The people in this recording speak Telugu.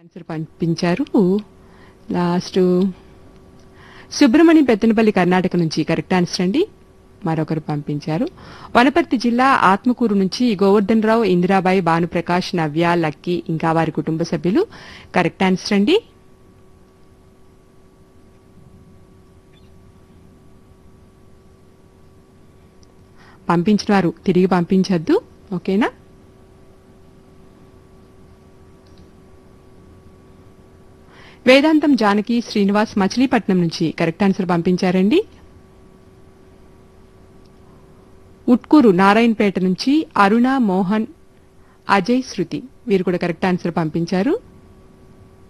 ఆన్సర్ పంపించారు లాస్ట్ సుబ్రహ్మణ్యం పెత్తనపల్లి కర్ణాటక నుంచి కరెక్ట్ ఆన్సర్ అండి మరొకరు పంపించారు వనపర్తి జిల్లా ఆత్మకూరు నుంచి గోవర్ధన్ రావు ఇందిరాబాయి భానుప్రకాష్ నవ్య లక్కీ ఇంకా వారి కుటుంబ సభ్యులు కరెక్ట్ ఆన్సర్ అండి పంపించిన వారు తిరిగి పంపించద్దు ఓకేనా వేదాంతం జానకి శ్రీనివాస్ మచిలీపట్నం నుంచి కరెక్ట్ ఆన్సర్ పంపించారండి ఉట్కూరు నారాయణపేట నుంచి అరుణ మోహన్ అజయ్ శృతి వీరు కూడా కరెక్ట్ ఆన్సర్ పంపించారు